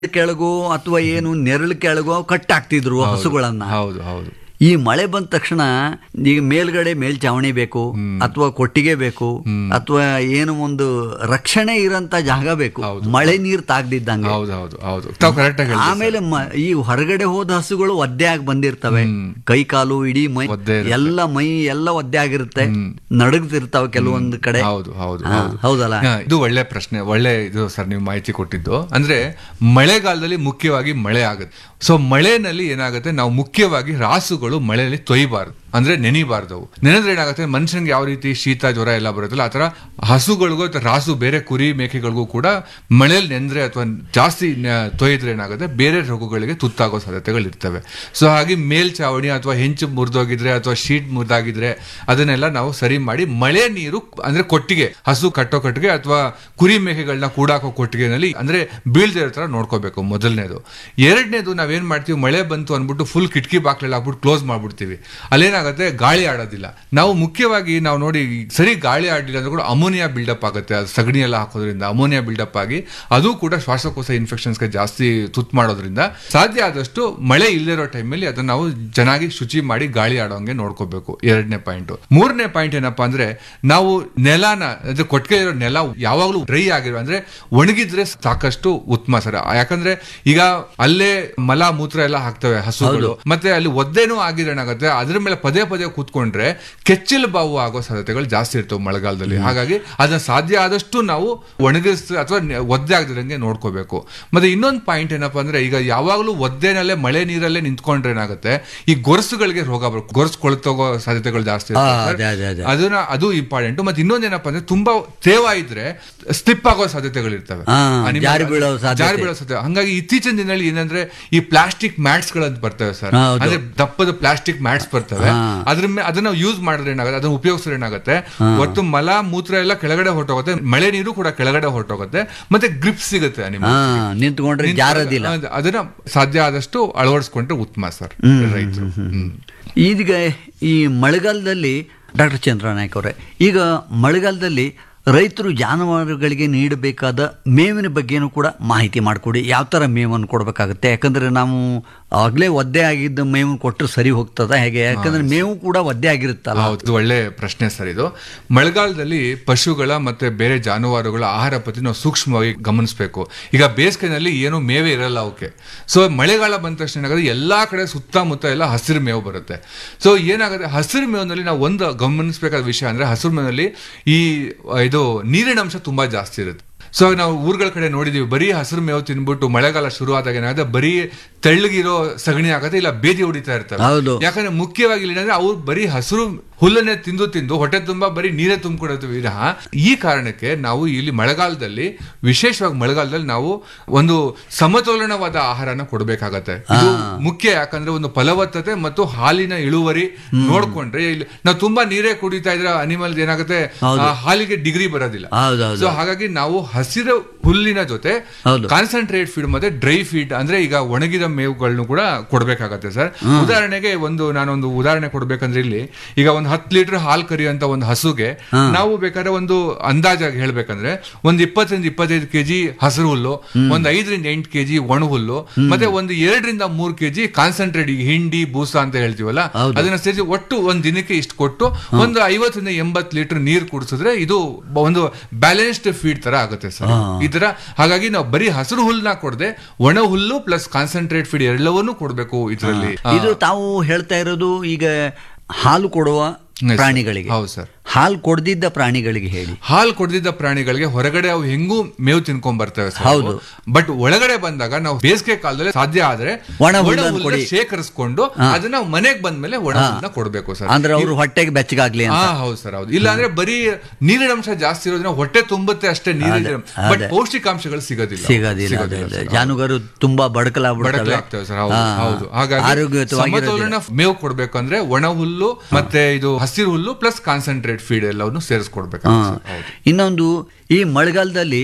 ಕೆಳಗೋ ಅಥವಾ ಏನು ನೆರಳು ಕೆಳಗೋ ಕಟ್ಟಾಕ್ತಿದ್ರು ಹಸುಗಳನ್ನ ಹೌದು ಹೌದು ಈ ಮಳೆ ಬಂದ ತಕ್ಷಣ ಈಗ ಮೇಲ್ಗಡೆ ಮೇಲ್ಚಾವಣಿ ಬೇಕು ಅಥವಾ ಕೊಟ್ಟಿಗೆ ಬೇಕು ಅಥವಾ ಏನು ಒಂದು ರಕ್ಷಣೆ ಇರೋಂತ ಜಾಗ ಬೇಕು ಮಳೆ ನೀರು ತಾಗ್ದಿದ್ದಂಗೆ ಹೌದು ಹೌದು ಹೌದು ತಾವು ಕರೆಕ್ಟ್ ಆಗಿ ಆಮೇಲೆ ಮ- ಈ ಹೊರಗಡೆ ಹೋದ ಹಸುಗಳು ಒದ್ದೆ ಆಗಿ ಬಂದಿರ್ತವೆ ಕೈ ಕಾಲು ಇಡೀ ಮೈ ಒದ್ದೆ ಇರುತ್ತೆ. ಎಲ್ಲ ಮೈ ಎಲ್ಲ ಒದ್ದೆ ಆಗಿರುತ್ತೆ ನಡಗ್ತಿರ್ತಾವೆ ಕೆಲವೊಂದು ಕಡೆ ಹೌದು ಹೌದು ಹಾ, ಹೌದು ಹೌದಲ್ಲ ಹಾ, ಇದು ಒಳ್ಳೆ ಪ್ರಶ್ನೆ ಒಳ್ಳೆ ಇದು ಸರ್ ನೀವು ಮಾಹಿತಿ ಕೊಟ್ಟಿದ್ದು ಅಂದ್ರೆ ಮಳೆಗಾಲದಲ್ಲಿ ಮುಖ್ಯವಾಗಿ ಮಳೆ ಆಗುತ್ತೆ ಸೊ ಮಳೆನಲ್ಲಿ ಏನಾಗುತ್ತೆ ನಾವು ಮುಖ್ಯವಾಗಿ ರಾಸುಗಳು ಮಳೆಯಲ್ಲಿ ತೊಯ್ಬಾರ್ದು ಅಂದ್ರೆ ನೆನಿಬಾರ್ದು ಅವು ನೆನೆದ್ರೆ ಏನಾಗುತ್ತೆ ಮನುಷ್ಯನಿಗೆ ಯಾವ ರೀತಿ ಶೀತ ಜ್ವರ ಎಲ್ಲ ಬರುತ್ತಲ್ಲ ಆತರ ಹಸುಗಳಿಗೂ ಅಥವಾ ರಾಸು ಬೇರೆ ಕುರಿ ಮೇಕೆಗಳಿಗೂ ಕೂಡ ಮಳೆಯಲ್ಲಿ ನೆಂದ್ರೆ ಅಥವಾ ಜಾಸ್ತಿ ನ- ತೊಯ್ದ್ರೆ ಏನಾಗುತ್ತೆ ಬೇರೆ ರೋಗಗಳಿಗೆ ತುತ್ತಾಗೋ ಸಾಧ್ಯತೆಗಳು ಇರ್ತವೆ ಸೊ ಹಾಗೆ ಮೇಲ್ಚಾವಣಿ ಅಥವಾ ಹೆಂಚು ಮುರಿದೋಗಿದ್ರೆ ಅಥವಾ ಶೀಟ್ ಮುರಿದಾಗಿದ್ರೆ ಅದನ್ನೆಲ್ಲ ನಾವು ಸರಿ ಮಾಡಿ ಮಳೆ ನೀರು ಅಂದ್ರೆ ಕೊಟ್ಟಿಗೆ ಹಸು ಕಟ್ಟೋ ಕೊಟ್ಟಿಗೆ ಅಥವಾ ಕುರಿ ಮೇಕೆಗಳನ್ನ ಕೂಡಾಕೋ ಕೊಟ್ಟಿಗೆನಲ್ಲಿ ಅಂದ್ರೆ ಬೀಳ್ದೇ ಇರೋ ತರ ನೋಡ್ಕೋಬೇಕು ಮೊದಲನೇದು ಎರಡನೇದು ನಾವೇನ್ ಮಾಡ್ತೀವಿ ಮಳೆ ಬಂತು ಅಂದ್ಬಿಟ್ಟು ಫುಲ್ ಕಿಟಕಿ ಬಾಕ್ಲೆಲ್ಲ ಹಾಕ್ಬಿಟ್ಟು ಕ್ಲೋಸ್ ಮಾಡ್ಬಿಡ್ತೀವಿ ಅಲ್ಲೇನಾಗುತ್ತೆ ಗಾಳಿ ಆಡೋದಿಲ್ಲ ನಾವು ಮುಖ್ಯವಾಗಿ ನಾವು ನೋಡಿ ಸರಿ ಗಾಳಿ ಆಡಲಿಲ್ಲ ಅಂದ್ರೆ ಕೂಡ ಅಮೋನಿಯಾ ಬಿಲ್ಡಪ್ ಆಗುತ್ತೆ ಅದು ಸಗಣಿ ಎಲ್ಲ ಹಾಕೋದ್ರಿಂದ ಅಮೋನಿಯಾ ಬಿಲ್ಡಪ್ ಆಗಿ ಅದು ಕೂಡ ಶ್ವಾಸಕೋಶ ಇನ್ಫೆಕ್ಷನ್ಸ್ಗೆ ಜಾಸ್ತಿ ತುತ್ತು ಮಾಡೋದ್ರಿಂದ ಸಾಧ್ಯ ಆದಷ್ಟು ಮಳೆ ಇಲ್ಲದಿರೋ ಟೈಮಲ್ಲಿ ಅದನ್ನ ನಾವು ಚೆನ್ನಾಗಿ ಶುಚಿ ಮಾಡಿ ಗಾಳಿ ಆಡೋಂಗೆ ನೋಡ್ಕೋಬೇಕು ಎರಡನೇ ಪಾಯಿಂಟ್ ಮೂರನೇ ಪಾಯಿಂಟ್ ಏನಪ್ಪಾ ಅಂದ್ರೆ ನಾವು ನೆಲನ ಅಂದ್ರೆ ಕೊಟ್ಟಿಗೆ ಇರೋ ನೆಲ ಯಾವಾಗಲೂ ಡ್ರೈ ಆಗಿರೋ ಅಂದ್ರೆ ಒಣಗಿದ್ರೆ ಸಾಕಷ್ಟು ಉತ್ತಮ ಸರ್ ಯಾಕಂದ್ರೆ ಈಗ ಅಲ್ಲೇ ಮಲ ಮೂತ್ರ ಎಲ್ಲ ಹಾಕ್ತವೆ ಹಸುಗಳು ಮತ್ತೆ ಅಲ್ಲಿ ಒದ್ದೇನೂ ಆಗಿದ್ರೆ ಏನಾಗುತ್ತೆ ಅದ್ರ ಮೇಲೆ ಪದೇ ಪದೇ ಕೂತ್ಕೊಂಡ್ರೆ ಕೆಚ್ಚಲು ಬಾವು ಆಗೋ ಸಾಧ್ಯತೆಗಳು ಜಾಸ್ತಿ ಇರ್ತವೆ ಮಳೆಗಾಲದಲ್ಲಿ ಹಾಗಾಗಿ ಅದನ್ನ ಸಾಧ್ಯ ಆದಷ್ಟು ನಾವು ಒಣಗಿಸ್ ಅಥವಾ ನೆ- ಒದ್ದೆ ಆಗದಿರಂಗೆ ನೋಡ್ಕೋಬೇಕು ಮತ್ತೆ ಇನ್ನೊಂದು ಪಾಯಿಂಟ್ ಏನಪ್ಪಾ ಅಂದ್ರೆ ಈಗ ಯಾವಾಗಲೂ ಒದ್ದೆನಲ್ಲೇ ಮಳೆ ನೀರಲ್ಲೇ ನಿಂತ್ಕೊಂಡ್ರೆ ಏನಾಗುತ್ತೆ ಈ ಗೊರಸುಗಳಿಗೆ ರೋಗ ಬರುತ್ತೆ ಗೊರಸು ಕೊಳ್ತೋಗೋ ಸಾಧ್ಯತೆಗಳು ಜಾಸ್ತಿ ಆ, ಇರ್ತವೆ ಅದೇ, ಅದೇ, ಅದೇ. ಅದನ್ನ ಅದು ಇಂಪಾರ್ಟೆಂಟ್ ಮತ್ತೆ ಇನ್ನೊಂದೇನಪ್ಪ ಅಂದ್ರೆ ತುಂಬಾ ತೇವ ಇದ್ರೆ ಸ್ಲಿಪ್ ಆಗೋ ಸಾಧ್ಯತೆಗಳು ಇರ್ತವೆ ಆ, Animal- ಜಾರಿ ಬೀಳೋ ಸಾಧ್ಯತೆ. ಜಾರಿ ಬೀಳೋ ಸಾಧ್ಯತೆ ಹಂಗಾಗಿ ಇತ್ತೀಚಿನ ದಿನದಲ್ಲಿ ಏನಂದ್ರೆ ಈ ಪ್ಲಾಸ್ಟಿಕ್ ಮ್ಯಾಟ್ಸ್ ಗಳಂತ ಬರ್ತವೆ ಸರ್ ಹೌದು. ಅಂದ್ರೆ ದಪ್ಪದ ಪ್ಲಾಸ್ಟಿಕ್ ಮ್ಯಾಟ್ಸ್ ಬರ್ತವೆ ಹಾ. ಅದ್ರ ಮೇಲೆ ಅದನ್ನ ಯೂಸ್ ಮಾಡಿದ್ರೆ ಏನಾಗುತ್ತೆ ಅದನ್ನ ಉಪಯೋಗಿಸಿದ್ರೆ ಏನಾಗುತ್ತೆ ಒಟ್ಟು ಮಲ ಮೂತ್ರ ಎಲ್ಲ ಕೆಳಗಡೆ ಹೊರಟೋಗುತ್ತೆ ಮಳೆ ನೀರು ಕೂಡ ಕೆಳಗಡೆ ಹೊರಟೋಗುತ್ತೆ ಮತ್ತೆ ಗ್ರಿಪ್ ಸಿಗುತ್ತೆ ಹಾ ನಿಮಗೆ ನಿಂತ್ಕೊಂಡ್ರೆ ಜಾರದಿಲ್ಲ ಅದನ್ನ ಸಾಧ್ಯ ಆದಷ್ಟು ಅಳವಡಿಸ್ಕೊಂಡ್ರೆ ಉತ್ತಮ ಸರ್ ರೈತರು ಹ್ಮ್ ಈಗ ಈ ಮಳೆಗಾಲದಲ್ಲಿ ಡಾಕ್ಟರ್ ಚಂದ್ರನಾಯ್ಕ ಅವರೇ ಈಗ ಮಳೆಗಾಲದಲ್ಲಿ ರೈತರು ಜಾನುವಾರುಗಳಿಗೆ ನೀಡಬೇಕಾದ ಮೇವಿನ ಬಗ್ಗೆನೂ ಕೂಡ ಮಾಹಿತಿ ಮಾಡಿಕೊಡಿ ಯಾವ ಥರ ಮೇವನ್ನು ಕೊಡಬೇಕಾಗುತ್ತೆ ಯಾಕಂದರೆ ನಾವು ಆಗಲೇ ಒದ್ದೆ ಆಗಿದ್ದ ಮೇವು ಕೊಟ್ಟರೆ ಸರಿ ಹೋಗ್ತದ ಹೇಗೆ ಯಾಕಂದ್ರೆ ಮೇವು ಕೂಡ ಒದ್ದೆ ಆಗಿರುತ್ತಲ್ಲ ಹೌದು ಇದು ಒಳ್ಳೆ ಪ್ರಶ್ನೆ ಸರ್ ಇದು ಮಳೆಗಾಲದಲ್ಲಿ ಪಶುಗಳ ಮತ್ತೆ ಬೇರೆ ಜಾನುವಾರುಗಳ ಆಹಾರ ಪದ್ಧತಿ ನಾವು ಸೂಕ್ಷ್ಮವಾಗಿ ಗಮನಿಸಬೇಕು ಈಗ ಬೇಸಿಗೆನಲ್ಲಿ ಏನು ಮೇವೆ ಇರಲ್ಲ ಅವಕ್ಕೆ ಸೊ ಮಳೆಗಾಲ ಬಂದ ತಕ್ಷಣ ಏನಾಗುತ್ತೆ ಎಲ್ಲಾ ಕಡೆ ಸುತ್ತಮುತ್ತ ಎಲ್ಲ ಹಸಿರು ಮೇವು ಬರುತ್ತೆ ಸೊ ಏನಾಗುತ್ತೆ ಹಸಿರು ಮೇವಿನಲ್ಲಿ ನಾವು ಒಂದು ಗಮನಿಸಬೇಕಾದ ವಿಷಯ ಅಂದ್ರೆ ಹಸಿರು ಮೇವಿನಲ್ಲಿ ಈ ಆ, ಇದು ನೀರಿನ ಅಂಶ ತುಂಬಾ ಜಾಸ್ತಿ ಇರುತ್ತೆ ಸೊ ನಾವು ಊರುಗಳ ಕಡೆ ನೋಡಿದೀವಿ ಬರೀ ಹಸಿರು ಮೇವು ತಿನ್ಬಿಟ್ಟು ಮಳೆಗಾಲ ಶುರು ಆದಾಗ ಏನಾಗುತ್ತೆ ಬರೀ ತೆಳ್ಳಗಿರೋ ಸಗಣಿ ಆಗತ್ತೆ ಇಲ್ಲ ಬೇದಿ ಹೊಡಿತಾ ಇರ್ತವೆ ಹೌದು. ಯಾಕಂದ್ರೆ ಮುಖ್ಯವಾಗಿ ಇಲ್ಲಿ ಏನಂದ್ರೆ ಅವ್ರು ಬರೀ ಹಸಿರು ಹುಲ್ಲನ್ನೇ ತಿಂದು ತಿಂದು ಹೊಟ್ಟೆ ತುಂಬಾ ಬರೀ ನೀರೇ ತುಂಬಿಕೊಡುತ್ತೆ ವಿನಃ ಈ ಕಾರಣಕ್ಕೆ ನಾವು ಇಲ್ಲಿ ಮಳೆಗಾಲದಲ್ಲಿ ವಿಶೇಷವಾಗಿ ಮಳೆಗಾಲದಲ್ಲಿ ನಾವು ಒಂದು ಸಮತೋಲನವಾದ ಆಹಾರನ ಕೊಡಬೇಕಾಗತ್ತೆ ಇದು ಮುಖ್ಯ ಯಾಕಂದ್ರೆ ಒಂದು ಫಲವತ್ತತೆ ಮತ್ತು ಹಾಲಿನ ಇಳುವರಿ ನೋಡ್ಕೊಂಡ್ರೆ ಇಲ್ಲಿ ನಾವು ತುಂಬಾ ನೀರೇ ಕುಡಿತಾ ಇದ್ರೆ ಅನಿಮಲ್ ಏನಾಗುತ್ತೆ ಆ ಹಾಲಿಗೆ ಡಿಗ್ರಿ ಬರೋದಿಲ್ಲ ಹೌದೌದು ಸೊ ಹಾಗಾಗಿ ನಾವು ಹಸಿರು ಹುಲ್ಲಿನ ಜೊತೆ ಹೌದು. ಕಾನ್ಸಂಟ್ರೇಟ್ ಫೀಡ್ ಮತ್ತೆ ಡ್ರೈ ಫೀಡ್ ಅಂದ್ರೆ ಈಗ ಒಣಗಿದ ಮೇವುಗಳನ್ನು ಕೂಡ ಕೊಡ್ಬೇಕಾಗತ್ತೆ ಸರ್ ಉದಾಹರಣೆಗೆ ಒಂದು ನಾನೊಂದು ಉದಾಹರಣೆ ಕೊಡ್ಬೇಕಂದ್ರೆ ಇಲ್ಲಿ ಈಗ ಒಂದು ಹತ್ತು ಲೀಟರ್ ಹಾಲು ಕರಿಯುವಂತ ಒಂದು ಹಸುಗೆ ನಾವು ಬೇಕಾದ್ರೆ ಒಂದು ಅಂದಾಜಾಗಿ ಹೇಳ್ಬೇಕಂದ್ರೆ ಒಂದು ಇಪ್ಪತ್ತರಿಂದ ಇಪ್ಪತ್ತೈದು ಕೆಜಿ ಹಸಿರು ಹುಲ್ಲು ಒಂದು ಐದರಿಂದ ಎಂಟು ಕೆಜಿ ಒಣ ಹುಲ್ಲು ಮತ್ತೆ ಒಂದು ಎರಡರಿಂದ ಮೂರು ಕೆಜಿ ಕಾನ್ಸಂಟ್ರೇಟ್ ಈಗ ಹಿಂಡಿ ಬೂಸ ಅಂತ ಹೇಳ್ತೀವಲ್ಲ ಹೌದು. ಅದನ್ನ ಸೇರಿಸಿ ಒಟ್ಟು ಒಂದ್ ದಿನಕ್ಕೆ ಇಷ್ಟು ಕೊಟ್ಟು ಒಂದು ಐವತ್ತರಿಂದ ಎಂಬತ್ತು ಲೀಟರ್ ನೀರು ಕುಡಿಸಿದ್ರೆ ಇದು ಒಂದು ಬ್ಯಾಲೆನ್ಸ್ಡ್ ಫೀಡ್ ತರ ಆಗುತ್ತೆ ಸರ್ ಈ ತರ ಹಾಗಾಗಿ ನಾವು ಬರೀ ಹಸಿರು ಹುಲ್ಲನ್ನ ಕೊಡದೆ ಒಣ ಹುಲ್ಲು ಪ್ಲಸ್ ಕಾನ್ಸಂಟ್ರೇಟ್ ಫೀಡ್ ಎಲ್ಲವನ್ನೂ ಕೊಡಬೇಕು ಇದರಲ್ಲಿ ಇದು ತಾವು ಹೇಳ್ತಾ ಇರೋದು ಈಗ ಹಾಲು ಕೊಡುವ ಪ್ರಾಣಿಗಳಿಗೆ ಹೌದು ಸರ್ ಹಾಲು ಕೊಡದಿದ್ದ ಪ್ರಾಣಿಗಳಿಗೆ ಹೇಳಿ ಹಾಲು ಕೊಡದಿದ್ದ ಪ್ರಾಣಿಗಳಿಗೆ ಹೊರಗಡೆ ಅವು ಹೆಂಗೂ ಮೇವು ತಿನ್ಕೊಂಡ್ ಬರ್ತವೆ ಸರ್ ಹೌದು. ಬಟ್ ಒಳಗಡೆ ಬಂದಾಗ ನಾವು ಬೇಸಿಗೆ ಕಾಲದಲ್ಲಿ ಸಾಧ್ಯ ಆದ್ರೆ ಒಣ ಒಣ ಹುಲ್ಲನ್ನ ಹುಲ್ಲನ್ನ ಕೊಡಿ. ಶೇಖರಿಸ್ಕೊಂಡು ಅದನ್ನ ಮನೆಗೆ ಬಂದ್ಮೇಲೆ ಒಣ ಹುಲ್ಲನ್ನ ಕೊಡ್ಬೇಕು ಸರ್ ಅಂದ್ರೆ ಅವರು ಹೊಟ್ಟೆಗೆ ಬೆಚ್ಚಗಾಗ್ಲಿ ಅಂತ ಹಾ ಹೌದು ಸರ್ ಹೌದು ಇಲ್ಲ ಅಂದ್ರೆ ಬರೀ ನೀರಿನ ಅಂಶ ಜಾಸ್ತಿ ಇರೋದ್ರಿಂದ ಹೊಟ್ಟೆ ತುಂಬುತ್ತೆ ಅಷ್ಟೇ ನೀರಿನ ಬಟ್ ಪೌಷ್ಟಿಕಾಂಶಗಳು ಸಿಗೋದಿಲ್ಲ ಸಿಗೋದಿಲ್ಲ ಅದೇ, ಅದೇ. ಜಾನುಗಾರು ತುಂಬಾ ಬಡಕಲಾಗ್ಬಿಡ್ತವೆ ಬಡಕಲಾಗ್ತವೆ ಸರ್ ಹೌದು ಹಾ, ಹೌದು ಹಾಗಾಗಿ ಆರೋಗ್ಯಯುತವಾಗಿರೋದಿಲ್ಲ. ಸಮತೋಲನ ಮೇವು ಕೊಡ್ಬೇಕಂದ್ರೆ ಒಣ ಹುಲ್ಲು ಮತ್ತೆ ಇದು ಹಸಿರು ಹುಲ್ಲು ಪ್ಲಸ್ ಕಾನ್ಸಂಟ್ರೇಟ್ ಫೀಡ್ ಎಲ್ಲವನ್ನು ಸೇರಿಸ್ಕೊಡ್ಬೇಕು ಹಾ. ಇನ್ನೊಂದು ಈ ಮಳೆಗಾಲದಲ್ಲಿ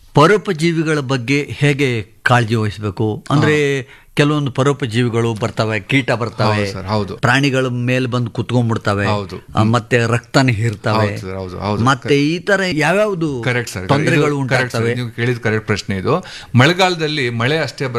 ಪರೋಪಜೀವಿಗಳ ಬಗ್ಗೆ ಹೇಗೆ ಕಾಳಜಿ ವಹಿಸಬೇಕು ಅಂದ್ರೆ ಕೆಲವೊಂದು ಪರೋಪಜೀವಿಗಳು ಬರ್ತವೆ ಕೀಟ ಬರ್ತವೆ ಹೌದು ಸರ್, ಹೌದು. ಪ್ರಾಣಿಗಳ ಮೇಲೆ ಬಂದು ಕುತ್ಕೊಂಡ್ಬಿಡ್ತವೆ ಹೌದು. ಆ, ಮತ್ತೆ ರಕ್ತನ ಹೀರ್ತವೆ ಹೌದು ಸರ್, ಹೌದು, ಹೌದು. ಮತ್ತೆ ಈ ತರ ಯಾವ್ಯಾವ್ದು ಕರೆಕ್ಟ್ ಸರ್ ತೊಂದರೆಗಳು ಇದು correct ಸರ್. ಉಂಟಾಗ್ತವೆ ನೀವು ಕೇಳಿದ ಕರೆಕ್ಟ್ ಪ್ರಶ್ನೆ ಇದು ಮಳೆಗಾಲದಲ್ಲಿ ಮಳೆ ಅಷ್ಟೇ